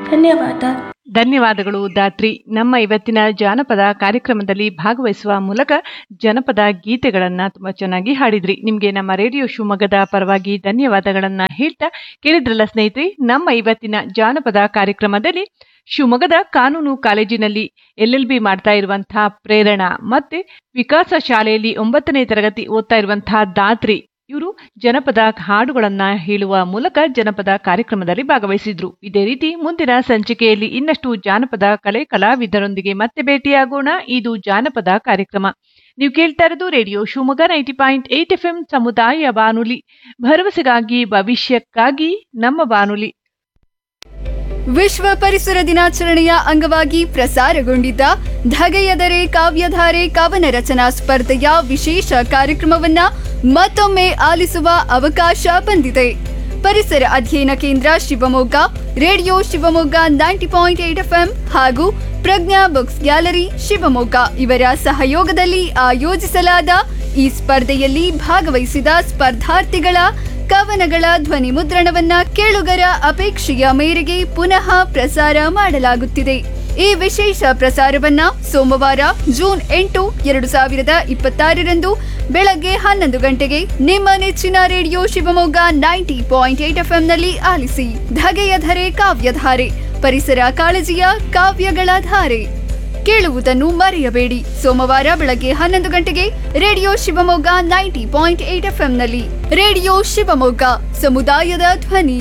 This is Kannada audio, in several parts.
ಧನ್ಯವಾದ ಧನ್ಯವಾದಗಳು ದಾತ್ರಿ ನಮ್ಮ ಇವತ್ತಿನ ಜಾನಪದ ಕಾರ್ಯಕ್ರಮದಲ್ಲಿ ಭಾಗವಹಿಸುವ ಮೂಲಕ ಜನಪದ ಗೀತೆಗಳನ್ನ ತುಂಬಾ ಚೆನ್ನಾಗಿ ಹಾಡಿದ್ರಿ ನಿಮ್ಗೆ ನಮ್ಮ ರೇಡಿಯೋ ಶಿವಮೊಗ್ಗದ ಪರವಾಗಿ ಧನ್ಯವಾದಗಳನ್ನ ಹೇಳ್ತಾ ಕೇಳಿದ್ರಲ್ಲ ಸ್ನೇಹಿತರೆ ನಮ್ಮ ಇವತ್ತಿನ ಜಾನಪದ ಕಾರ್ಯಕ್ರಮದಲ್ಲಿ ಶಿವಮೊಗ್ಗದ ಕಾನೂನು ಕಾಲೇಜಿನಲ್ಲಿ ಎಲ್ ಎಲ್ ಬಿ ಮಾಡ್ತಾ ಇರುವಂತಹ ಪ್ರೇರಣಾ ಮತ್ತೆ ವಿಕಾಸ ಶಾಲೆಯಲ್ಲಿ ಒಂಬತ್ತನೇ ತರಗತಿ ಓದ್ತಾ ಇರುವಂತಹ ದಾತ್ರಿ ಇವರು ಜನಪದ ಹಾಡುಗಳನ್ನ ಹೇಳುವ ಮೂಲಕ ಜನಪದ ಕಾರ್ಯಕ್ರಮದಲ್ಲಿ ಭಾಗವಹಿಸಿದ್ರು ಇದೇ ರೀತಿ ಮುಂದಿನ ಸಂಚಿಕೆಯಲ್ಲಿ ಇನ್ನಷ್ಟು ಜಾನಪದ ಕಲೆ ಕಲಾವಿದರೊಂದಿಗೆ ಮತ್ತೆ ಭೇಟಿಯಾಗೋಣ ಇದು ಜಾನಪದ ಕಾರ್ಯಕ್ರಮ ನೀವು ಕೇಳ್ತಾ ಇರೋದು radio Shivamogga ninety point eight F M ಸಮುದಾಯ ಬಾನುಲಿ ಭರವಸೆಗಾಗಿ ಭವಿಷ್ಯಕ್ಕಾಗಿ ನಮ್ಮ ಬಾನುಲಿ ವಿಶ್ವ ಪರಿಸರ ದಿನಾಚರಣೆಯ ಅಂಗವಾಗಿ ಪ್ರಸಾರಗೊಂಡಿದ್ದ ಧಗೆಯದರೆ ಕಾವ್ಯಧಾರೆ ಕವನ ರಚನಾ ಸ್ಪರ್ಧೆಯ ವಿಶೇಷ ಕಾರ್ಯಕ್ರಮವನ್ನ ಮತ್ತೊಮ್ಮೆ ಆಲಿಸುವ ಅವಕಾಶ ಬಂದಿದೆ ಪರಿಸರ ಅಧ್ಯಯನ ಕೇಂದ್ರ Shivamogga radio Shivamogga ninety point eight FM ಹಾಗೂ ಪ್ರಜ್ಞಾ ಬುಕ್ಸ್ ಗ್ಯಾಲರಿ ಶಿವಮೊಗ್ಗ ಇವರ ಸಹಯೋಗದಲ್ಲಿ ಆಯೋಜಿಸಲಾದ ಈ ಸ್ಪರ್ಧೆಯಲ್ಲಿ ಭಾಗವಹಿಸಿದ ಸ್ಪರ್ಧಾರ್ಥಿಗಳ ಕವನಗಳ ಧ್ವನಿ ಮುದ್ರಣವನ್ನ ಕೇಳುಗರ ಅಪೇಕ್ಷೆಯ ಮೇರೆಗೆ ಪುನಃ ಪ್ರಸಾರ ಮಾಡಲಾಗುತ್ತಿದೆ ಈ ವಿಶೇಷ ಪ್ರಸಾರವನ್ನ ಸೋಮವಾರ ಜೂನ್ ಎಂಟು ಎರಡು ಸಾವಿರದ ಇಪ್ಪತ್ತಾರರಂದು ಬೆಳಗ್ಗೆ ಹನ್ನೊಂದು ಗಂಟೆಗೆ ನಿಮ್ಮ ನೆಚ್ಚಿನ radio Shivamogga ninety point eight ಎಫ್ಎಂನಲ್ಲಿ ಆಲಿಸಿ ಧಗೆಯ ಧರೆ ಕಾವ್ಯಧಾರೆ ಪರಿಸರ ಕಾಳಜಿಯ ಕಾವ್ಯಗಳ ಧಾರೆ ಕೇಳುವುದನ್ನು ಮರೆಯಬೇಡಿ ಸೋಮವಾರ ಬೆಳಗ್ಗೆ ಹನ್ನೊಂದು ಗಂಟೆಗೆ radio Shivamogga ninety point eight ಎಫ್ಎಂನಲ್ಲಿ ರೇಡಿಯೋ ಶಿವಮೊಗ್ಗ ಸಮುದಾಯದ ಧ್ವನಿ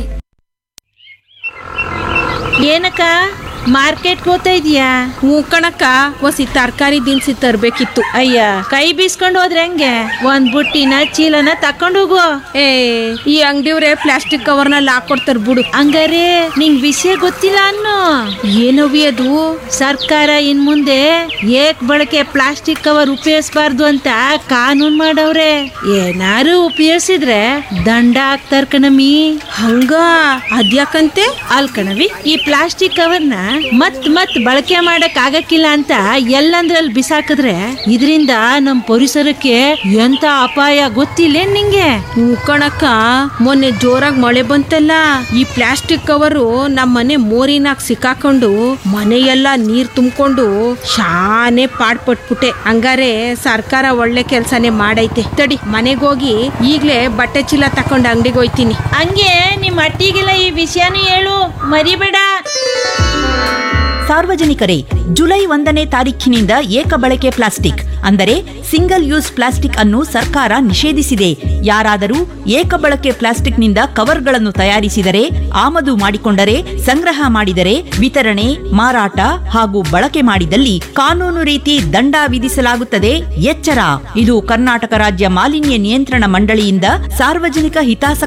ಏನಕ್ಕ ಮಾರ್ಕೆಟ್ಗೆ ಹೋಗ್ತಾ ಇದೀಯಾ ಹ್ಞೂ ಕಣಕ್ಕ ಒಸಿ ತರಕಾರಿ ದಿನಸಿ ತರ್ಬೇಕಿತ್ತು ಅಯ್ಯ ಕೈ ಬೀಸ್ಕೊಂಡು ಹೋದ್ರೆ ಹೆಂಗೆ ಒಂದ್ ಬುಟ್ಟಿನ ಚೀಲನ ತಕೊಂಡು ಹೋಗು ಏ ಈ ಅಂಗಡಿಯವ್ರೆ ಪ್ಲಾಸ್ಟಿಕ್ ಕವರ್ನಲ್ಲಿ ಹಾಕೊಡ್ತಾರ ಬಿಡು ಹಂಗಾರೆ ನಿಂಗ್ ವಿಷಯ ಗೊತ್ತಿಲ್ಲ ಅನ್ನು ಏನವಿ ಅದು ಸರ್ಕಾರ ಇನ್ ಮುಂದೆ ಏಕ್ ಬಳಕೆ ಪ್ಲಾಸ್ಟಿಕ್ ಕವರ್ ಉಪಯೋಗಿಸಬಾರ್ದು ಅಂತ ಕಾನೂನ್ ಮಾಡವ್ರೆ ಏನಾರು ಉಪಯೋಗಿಸಿದ್ರೆ ದಂಡ ಹಾಕ್ತಾರ ಕಣಮಿ ಹಂಗ ಅದ್ಯಾಕಂತೆ ಅಲ್ ಕಣವಿ ಈ ಪ್ಲಾಸ್ಟಿಕ್ ಕವರ್ನ ಮತ್ ಮತ್ ಬಳಕೆ ಮಾಡಕ್ ಆಗಕ್ಕಿಲ್ಲ ಅಂತ ಎಲ್ಲಂದ್ರಲ್ಲಿ ಬಿಸಾಕಿದ್ರೆ ಇದರಿಂದ ನಮ್ ಪರಿಸರಕ್ಕೆ ಎಂತ ಅಪಾಯ ಗೊತ್ತಿಲ್ಲ ನಿಂಗೆ ಹ್ಞೂ ಕಣಕ್ಕ ಮೊನ್ನೆ ಜೋರಾಗಿ ಮಳೆ ಬಂತಲ್ಲ ಈ ಪ್ಲಾಸ್ಟಿಕ್ ಕವರು ನಮ್ಮ ಮನೆ ಮೋರಿನಾಗ ಸಿಕ್ಕಾಕೊಂಡು ಮನೆಯೆಲ್ಲ ನೀರ್ ತುಂಬಿಕೊಂಡು ಶಾನೆ ಪಾಡ್ಪಟ್ಬಿಟ್ಟೆ ಹಂಗಾರೆ ಸರ್ಕಾರ ಒಳ್ಳೆ ಕೆಲ್ಸನೇ ಮಾಡೈತೆ ತಡಿ ಮನೆಗೋಗಿ ಈಗ್ಲೇ ಬಟ್ಟೆ ಚೀಲ ತಕೊಂಡು ಅಂಗಡಿಗೆ ಹೋಯ್ತೀನಿ ಹಂಗೆ ನಿಮ್ ಅಟ್ಟಿಗೆಲ್ಲ ಈ ವಿಷಯನೂ ಹೇಳು ಮರಿಬೇಡ ಸಾರ್ವಜನಿಕರೇ ಜುಲೈ ಒಂದನೇ ತಾರೀಖಿನಿಂದ ಏಕ ಬಳಕೆ ಪ್ಲಾಸ್ಟಿಕ್ ಅಂದರೆ ಸಿಂಗಲ್ ಯೂಸ್ ಪ್ಲಾಸ್ಟಿಕ್ ಅನ್ನು ಸರ್ಕಾರ ನಿಷೇಧಿಸಿದೆ ಯಾರಾದರೂ ಏಕ ಬಳಕೆ ಪ್ಲಾಸ್ಟಿಕ್ನಿಂದ ಕವರ್ಗಳನ್ನು ತಯಾರಿಸಿದರೆ ಆಮದು ಮಾಡಿಕೊಂಡರೆ ಸಂಗ್ರಹ ಮಾಡಿದರೆ ವಿತರಣೆ ಮಾರಾಟ ಹಾಗೂ ಬಳಕೆ ಮಾಡಿದಲ್ಲಿ ಕಾನೂನು ರೀತಿ ದಂಡ ವಿಧಿಸಲಾಗುತ್ತದೆ ಎಚ್ಚರ ಇದು ಕರ್ನಾಟಕ ರಾಜ್ಯ ಮಾಲಿನ್ಯ ನಿಯಂತ್ರಣ ಮಂಡಳಿಯಿಂದ ಸಾರ್ವಜನಿಕ ಹಿತಾಸಕ್ತಿ